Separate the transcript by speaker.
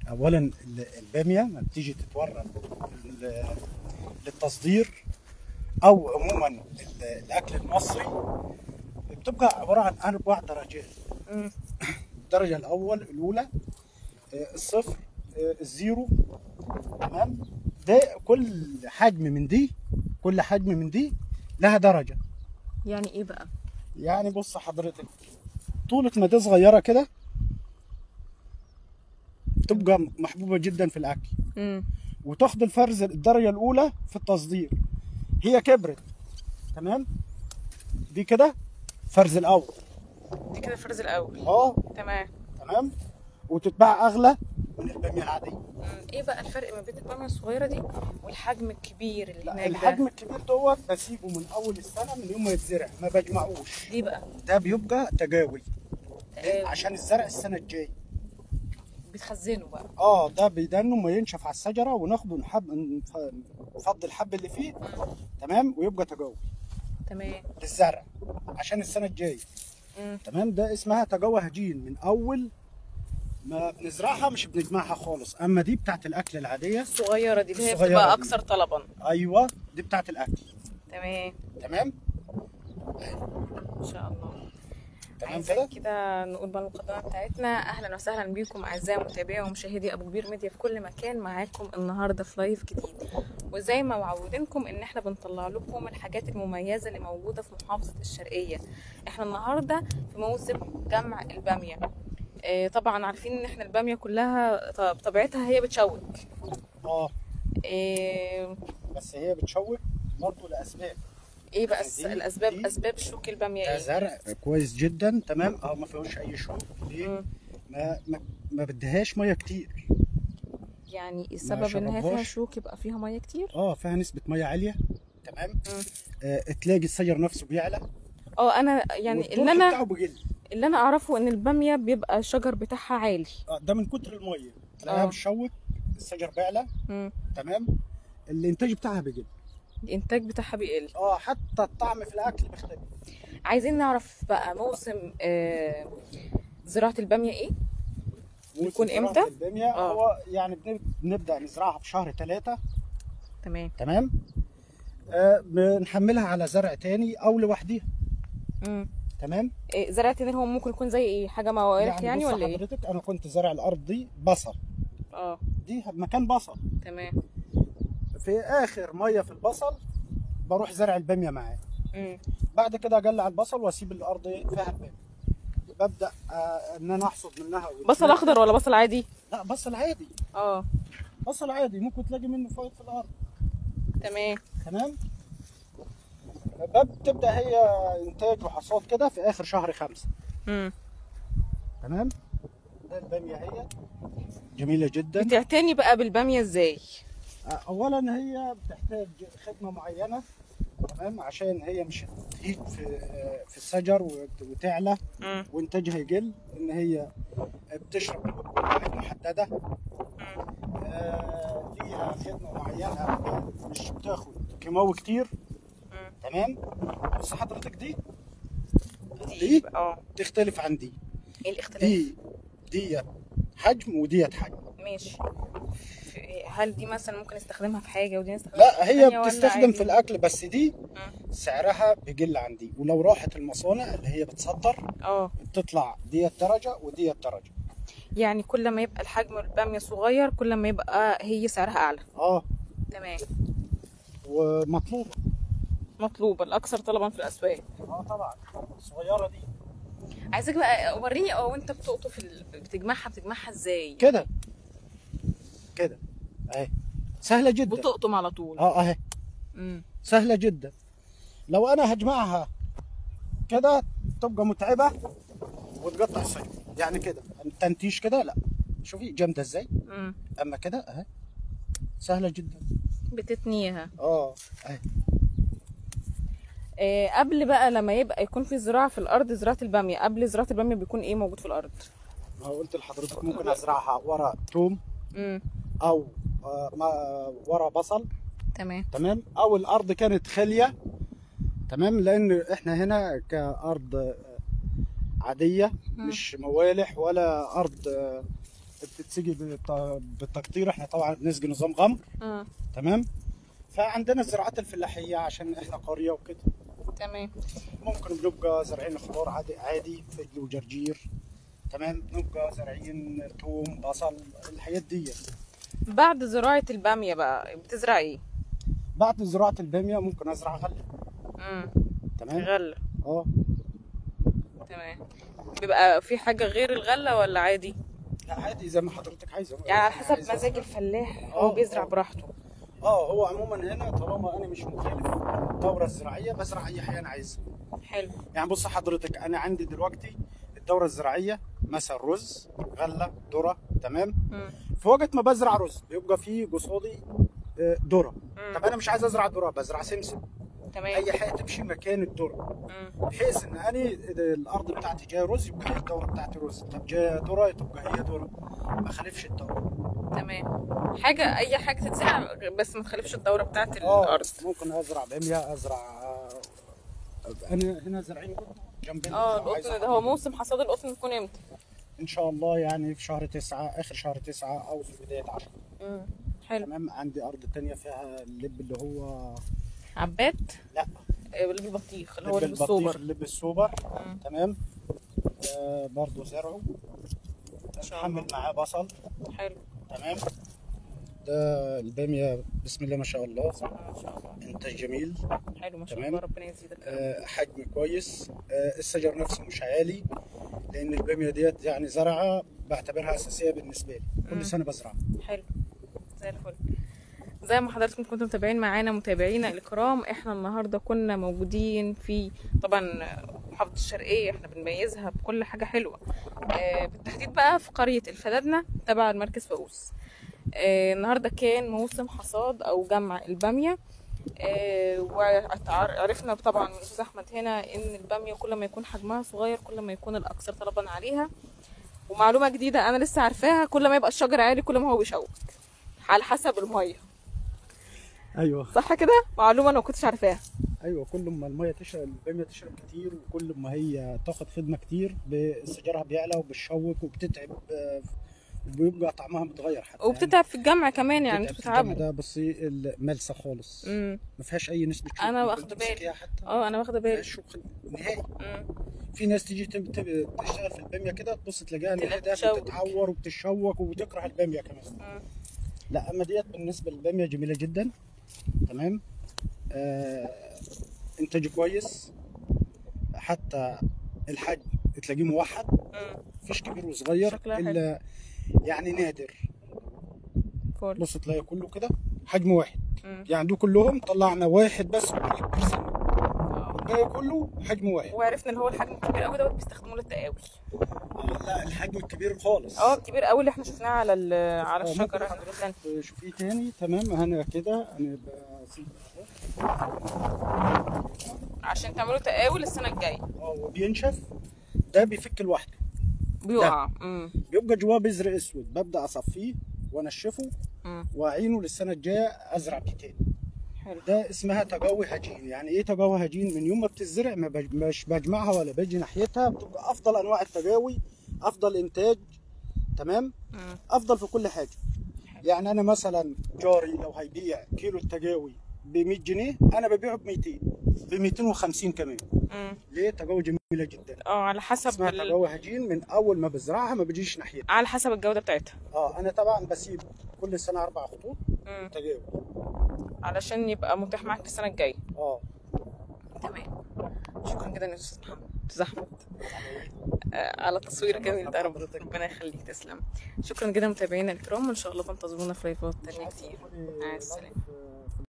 Speaker 1: اولا ال- الباميه لما بتيجي تتورد لل- للتصدير او عموما ال- الاكل المصري بتبقى عباره عن اربع درجات
Speaker 2: مم.
Speaker 1: الدرجه الاول الاولى آه، الصفر آه، الزيرو تمام ده كل حجم من دي كل حجم من دي لها درجه
Speaker 2: يعني ايه بقى
Speaker 1: يعني بص حضرتك طولة ما دي صغيرة كده تبقى محبوبة جدا في الأكل
Speaker 2: مم.
Speaker 1: وتاخد الفرز الدرجة الأولى في التصدير هي كبرت تمام دي كده فرز الأول
Speaker 2: دي كده الفرز الاول
Speaker 1: اه
Speaker 2: تمام
Speaker 1: تمام وتتباع أغلى من البامية العادية
Speaker 2: مم. ايه بقى الفرق ما بين الباميه الصغيره دي والحجم الكبير اللي
Speaker 1: لا
Speaker 2: هناك
Speaker 1: الحجم
Speaker 2: ده
Speaker 1: الكبير دوت بسيبه من أول السنة من يوم ما يتزرع ما بجمعوش
Speaker 2: ليه بقى
Speaker 1: ده بيبقى تجاوي
Speaker 2: آه،
Speaker 1: عشان الزرع السنة الجاية
Speaker 2: بتخزنه بقى
Speaker 1: اه ده بيدنه ما ينشف على الشجره وناخده نحب نف- نفضي الحب اللي فيه تمام ويبقى تجوي
Speaker 2: تمام
Speaker 1: للزرع عشان السنه الجايه
Speaker 2: مم.
Speaker 1: تمام ده اسمها تجوى هجين من اول ما بنزرعها مش بنجمعها خالص اما دي بتاعت الاكل العاديه
Speaker 2: الصغيره دي اللي هي
Speaker 1: الصغيرة
Speaker 2: بتبقى
Speaker 1: دي.
Speaker 2: اكثر طلبا
Speaker 1: ايوه دي بتاعت الاكل
Speaker 2: تمام
Speaker 1: تمام
Speaker 2: ان شاء الله
Speaker 1: تمام
Speaker 2: عايزين
Speaker 1: كده
Speaker 2: كده نقول بقى المقدمه بتاعتنا اهلا وسهلا بيكم اعزائي متابعي ومشاهدي ابو كبير ميديا في كل مكان معاكم النهارده في لايف جديد وزي ما معودينكم ان احنا بنطلع لكم الحاجات المميزه اللي موجوده في محافظه الشرقيه احنا النهارده في موسم جمع الباميه آه، طبعا عارفين ان احنا الباميه كلها ط- بطبيعتها هي بتشوك
Speaker 1: اه
Speaker 2: آه،
Speaker 1: بس هي بتشوك برضه لاسباب
Speaker 2: ايه بقى
Speaker 1: يعني
Speaker 2: الس-
Speaker 1: دي-
Speaker 2: الاسباب
Speaker 1: دي-
Speaker 2: اسباب شوك الباميه
Speaker 1: ده
Speaker 2: ايه
Speaker 1: زرع كويس جدا تمام اه ما فيهوش اي شوك ليه
Speaker 2: مم.
Speaker 1: ما ما, ما بديهاش ميه كتير
Speaker 2: يعني السبب ان هي فيها
Speaker 1: شربهاش.
Speaker 2: شوك يبقى فيها ميه كتير
Speaker 1: اه فيها نسبة مية عالية تمام
Speaker 2: مم.
Speaker 1: آه تلاقي الشجر نفسه بيعلى
Speaker 2: اه انا يعني
Speaker 1: والطرح
Speaker 2: اللي انا
Speaker 1: بتاعه بيقل
Speaker 2: اللي انا اعرفه ان الباميه بيبقى الشجر بتاعها عالي
Speaker 1: آه ده من كتر المية تلاقيها
Speaker 2: آه.
Speaker 1: بتشوك الشجر بيعلى
Speaker 2: مم.
Speaker 1: تمام الانتاج بتاعها بيقل
Speaker 2: الانتاج بتاعها بيقل
Speaker 1: اه حتى الطعم في الاكل بيختلف
Speaker 2: عايزين نعرف بقى موسم آه زراعه الباميه ايه بيكون
Speaker 1: موسم زراعة
Speaker 2: إمتى؟
Speaker 1: البامية
Speaker 2: آه.
Speaker 1: هو يعني بن- بنبدأ نزرعها في شهر ثلاثة
Speaker 2: تمام
Speaker 1: تمام آه بنحملها على زرع تاني او لوحديها
Speaker 2: مم.
Speaker 1: تمام
Speaker 2: إيه زرع تاني هو ممكن يكون زي ايه حاجه موارح يعني,
Speaker 1: بص
Speaker 2: ولا ايه
Speaker 1: حضرتك انا كنت زارع الارض دي بصل
Speaker 2: اه
Speaker 1: دي مكان بصل
Speaker 2: تمام
Speaker 1: في اخر ميه في البصل بروح زرع الباميه معاه
Speaker 2: مم.
Speaker 1: بعد كده اجلع البصل واسيب الارض فيها الباميه ببدا آه ان انا احصد منها
Speaker 2: بصل اخضر ولا بصل عادي
Speaker 1: لا بصل عادي
Speaker 2: اه
Speaker 1: بصل عادي ممكن تلاقي منه فايض في الارض
Speaker 2: تمام
Speaker 1: تمام بتبدا هي انتاج وحصاد كده في اخر شهر خمسة
Speaker 2: مم.
Speaker 1: تمام ده الباميه هي جميله جدا
Speaker 2: بتعتني بقى بالباميه ازاي
Speaker 1: آه، اولا هي بتحتاج خدمه معينه تمام عشان هي مش تهيج في آه، في الشجر وت- وتعلى
Speaker 2: مم.
Speaker 1: وانتاجها يقل ان هي بتشرب مواعيد محدده آه، ليها خدمه معينه مش بتاخد كيماوي كتير
Speaker 2: مم.
Speaker 1: تمام بس حضرتك دي
Speaker 2: دي
Speaker 1: دي؟
Speaker 2: اه
Speaker 1: تختلف عن دي
Speaker 2: ايه الاختلاف
Speaker 1: دي ديت حجم وديت حجم
Speaker 2: ماشي في- هل دي مثلا ممكن نستخدمها في حاجه ودي نستخدمها
Speaker 1: لا
Speaker 2: في
Speaker 1: هي
Speaker 2: تانية ولا
Speaker 1: بتستخدم
Speaker 2: عادي؟
Speaker 1: في الاكل بس دي
Speaker 2: مم.
Speaker 1: سعرها بيقل عن دي ولو راحت المصانع اللي هي بتصدر
Speaker 2: اه
Speaker 1: بتطلع ديت درجه وديت درجه
Speaker 2: يعني كل ما يبقى الحجم الباميه صغير كل ما يبقى هي سعرها اعلى
Speaker 1: اه
Speaker 2: تمام
Speaker 1: ومطلوبه
Speaker 2: مطلوبه الاكثر طلبا في الاسواق
Speaker 1: اه طبعا الصغيره دي
Speaker 2: عايزك بقى وريني اه وانت بتقطف ال... بتجمعها بتجمعها ازاي
Speaker 1: كده كده اهي سهله جدا
Speaker 2: بتقطم على طول
Speaker 1: اه اهي
Speaker 2: امم
Speaker 1: سهله جدا لو انا هجمعها كده تبقى متعبه وتقطع الشجر يعني كده تنتيش كده لا شوفي جامده ازاي
Speaker 2: امم
Speaker 1: اما كده اهي سهله جدا
Speaker 2: بتتنيها
Speaker 1: اه اهي
Speaker 2: آه قبل بقى لما يبقى يكون في زراعه في الارض زراعه الباميه قبل زراعه الباميه بيكون ايه موجود في الارض
Speaker 1: ما هو قلت لحضرتك ممكن ازرعها ورا توم
Speaker 2: امم
Speaker 1: او آه، ما ورا بصل
Speaker 2: تمام
Speaker 1: تمام او الارض كانت خاليه تمام لان احنا هنا كارض آه، عاديه
Speaker 2: مم.
Speaker 1: مش موالح ولا ارض آه، بتتسقي بالت- بالتقطير احنا طبعا بنسقي نظام غمر
Speaker 2: اه
Speaker 1: تمام فعندنا الزراعات الفلاحيه عشان احنا قريه وكده
Speaker 2: تمام
Speaker 1: ممكن بنبقى زارعين خضار عادي عادي فجل وجرجير تمام بنبقى زارعين توم بصل الحاجات دي
Speaker 2: بعد زراعة البامية بقى بتزرع ايه؟
Speaker 1: بعد زراعه الباميه ممكن ازرع غله
Speaker 2: امم
Speaker 1: تمام
Speaker 2: غلة
Speaker 1: اه
Speaker 2: تمام بيبقى في حاجة غير الغلة ولا عادي؟
Speaker 1: لا عادي زي ما حضرتك عايزه
Speaker 2: يعني على
Speaker 1: عايزة.
Speaker 2: حسب مزاج الفلاح هو
Speaker 1: آه،
Speaker 2: بيزرع
Speaker 1: آه.
Speaker 2: براحته
Speaker 1: اه هو عموما هنا طالما انا مش مخالف الدوره الزراعيه بزرع اي حاجه انا عايزها
Speaker 2: حلو
Speaker 1: يعني بص حضرتك انا عندي دلوقتي الدوره الزراعيه مثلا رز غله ذره تمام
Speaker 2: مم.
Speaker 1: في وقت ما بزرع رز بيبقى فيه قصادي آه، ذره
Speaker 2: مم.
Speaker 1: طب انا مش عايز ازرع ذره بزرع سمسم
Speaker 2: تمام
Speaker 1: اي حاجه تمشي مكان الذره
Speaker 2: مم.
Speaker 1: بحيث ان انا الارض بتاعتي جايه رز يبقى هي الدوره بتاعتي رز طب جايه ذره تبقى هي ذره ما اخالفش الدوره
Speaker 2: تمام حاجة أي حاجة تتزرع بس ما تخالفش الدورة بتاعت
Speaker 1: اه
Speaker 2: الأرض
Speaker 1: ممكن ازرع باميه ازرع آه، انا هنا زارعين قطن جنبنا
Speaker 2: اه
Speaker 1: عايز
Speaker 2: القطن ده هو موسم حصاد القطن بيكون امتى؟
Speaker 1: ان شاء الله يعني في شهر تسعة اخر شهر تسعة او في بداية عشرة
Speaker 2: مم. حلو
Speaker 1: تمام عندي ارض تانية فيها اللب اللي هو
Speaker 2: عبات
Speaker 1: لا
Speaker 2: آه، اللي بالبطيخ اللي هو
Speaker 1: لب
Speaker 2: اللي
Speaker 1: البطيخ
Speaker 2: بالسوبر
Speaker 1: اللب السوبر
Speaker 2: مم.
Speaker 1: تمام آه برضو زرعه
Speaker 2: شاء الله.
Speaker 1: محمل معاه بصل
Speaker 2: حلو
Speaker 1: تمام ده البامية بسم الله ما شاء الله
Speaker 2: بسم الله ما شاء الله
Speaker 1: انتاج جميل
Speaker 2: حلو ما شاء
Speaker 1: تمام.
Speaker 2: الله ربنا يزيدك يا رب.
Speaker 1: آه حجم كويس آه الشجر نفسه مش عالي لان البامية ديت يعني زرعة بعتبرها اساسية بالنسبة لي
Speaker 2: مم.
Speaker 1: كل سنة بزرعها
Speaker 2: حلو زي الفل زي ما حضراتكم كنتم متابعين معانا متابعينا الكرام احنا النهارده كنا موجودين في طبعا محافظه الشرقيه احنا بنميزها بكل حاجه حلوه آه، بالتحديد بقى في قريه الفدادنه تبع المركز فاقوس آه، النهارده كان موسم حصاد او جمع الباميه آه، وعرفنا طبعا من الاستاذ احمد هنا ان الباميه كل ما يكون حجمها صغير كل ما يكون الاكثر طلبا عليها ومعلومه جديده انا لسه عارفاها كل ما يبقى الشجر عالي كل ما هو بيشوك على حسب الميه
Speaker 1: ايوه
Speaker 2: صح كده معلومه انا ما كنتش عارفاها
Speaker 1: ايوه كل ما الميه تشرب الباميه تشرب كتير وكل ما هي تاخد خدمه كتير سجارها بيعلى وبتشوك وبتتعب آه، وبيبقى طعمها متغير حتى
Speaker 2: وبتتعب في الجمع كمان يعني انتوا
Speaker 1: بتتعب في الجامع
Speaker 2: بتتعبوا
Speaker 1: ده بصي الملسه خالص
Speaker 2: امم
Speaker 1: ما فيهاش اي نسبه شوك
Speaker 2: أنا
Speaker 1: ممكن
Speaker 2: واخدة بالي.
Speaker 1: تمسكيها حتى
Speaker 2: اه انا واخده
Speaker 1: ما
Speaker 2: بالي
Speaker 1: فيهاش شوك نهائي
Speaker 2: مم.
Speaker 1: في ناس تيجي تب- تب- تشتغل في الباميه كده تبص تلاقيها
Speaker 2: تلاقيها
Speaker 1: لوحدها
Speaker 2: بتشوك.
Speaker 1: بتتعور وبتشوك وبتكره الباميه كمان
Speaker 2: مم.
Speaker 1: لا اما ديت بالنسبه للباميه جميله جدا تمام آه انتاج كويس حتى الحجم تلاقيه موحد
Speaker 2: مم.
Speaker 1: مفيش كبير وصغير
Speaker 2: شكلها
Speaker 1: الا يعني نادر
Speaker 2: فول
Speaker 1: بص تلاقي كله كده حجم واحد
Speaker 2: مم.
Speaker 1: يعني دول كلهم طلعنا واحد بس كل كبير سنة
Speaker 2: آه.
Speaker 1: الباقي كله حجم واحد
Speaker 2: وعرفنا ان هو الحجم الكبير قوي دوت بيستخدموه للتقاوي
Speaker 1: آه لا الحجم الكبير خالص
Speaker 2: اه الكبير قوي اللي احنا شفناه على ال- على
Speaker 1: آه،
Speaker 2: الشجره
Speaker 1: ممكن
Speaker 2: احنا دخلنا.
Speaker 1: حضرتك شوفيه تاني تمام انا كده انا بسيب
Speaker 2: عشان تعملوا تقاوي للسنه الجايه
Speaker 1: اه وبينشف ده بيفك لوحده
Speaker 2: بيقع امم
Speaker 1: بيبقى جواه بذر اسود ببدا اصفيه وانشفه
Speaker 2: امم
Speaker 1: واعينه للسنه الجايه ازرع بيه تاني
Speaker 2: حلو
Speaker 1: ده اسمها تجاوي هجين يعني ايه تجاوي هجين من يوم ما بتزرع ما بج- مش بجمعها ولا باجي ناحيتها بتبقى افضل انواع التجاوي افضل انتاج تمام
Speaker 2: مم.
Speaker 1: افضل في كل حاجه يعني انا مثلا جاري لو هيبيع كيلو التجاوي ب 100 جنيه انا ببيعه ب 200 ب 250 كمان
Speaker 2: مم.
Speaker 1: ليه تجاوي جميله جدا
Speaker 2: اه على حسب
Speaker 1: اسمها
Speaker 2: ال...
Speaker 1: تجاوي هجين من اول ما بزرعها ما بجيش ناحيتها
Speaker 2: على حسب الجوده بتاعتها
Speaker 1: اه انا طبعا بسيب كل سنه اربع خطوط
Speaker 2: مم.
Speaker 1: تجاوي
Speaker 2: علشان يبقى متاح معاك السنه الجايه
Speaker 1: اه
Speaker 2: تمام شكرا جدا يا استاذ محمد استاذ احمد آه، على التصوير الجميل ده رب- ربنا يخليك تسلم شكرا جدا متابعينا الكرام وان شاء الله بنتظرونا في لايفات تانية كتير مع السلامه